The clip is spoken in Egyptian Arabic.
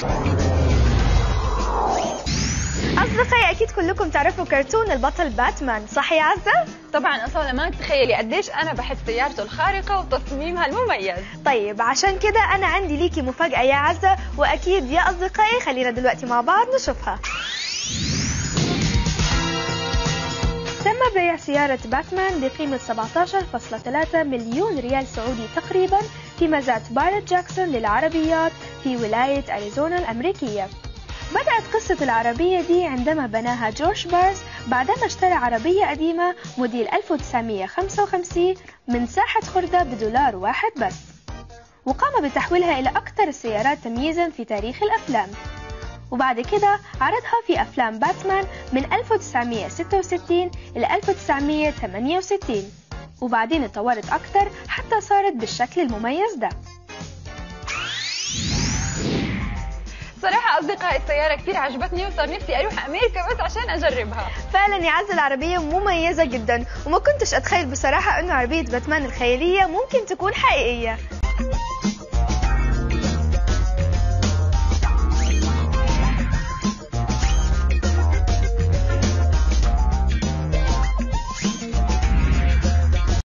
أصدقائي أكيد كلكم تعرفوا كرتون البطل باتمان صح يا عزة؟ طبعا أصلا ما تتخيلي قديش أنا بحب سيارته الخارقة وتصميمها المميز طيب عشان كده أنا عندي ليكي مفاجأة يا عزة وأكيد يا أصدقائي خلينا دلوقتي مع بعض نشوفها تم بيع سيارة باتمان بقيمة 17.3 مليون ريال سعودي تقريبا في مزرعة بارت جاكسون للعربيات في ولاية أريزونا الأمريكية بدأت قصة العربية دي عندما بناها جورج بارز بعدما اشترى عربية قديمة موديل 1955 من ساحة خردة بدولار واحد بس وقام بتحويلها إلى أكثر السيارات تمييزا في تاريخ الأفلام وبعد كده عرضها في أفلام باتمان من 1966 إلى 1968 وبعدين اتطورت أكثر حتى صارت بالشكل المميز ده صراحة أصدقائي السيارة كثير عجبتني وصار نفسي أروح أمريكا بس عشان أجربها فعلا يا عز العربية مميزة جدا وما كنتش أتخيل بصراحة أنه عربية باتمان الخيالية ممكن تكون حقيقية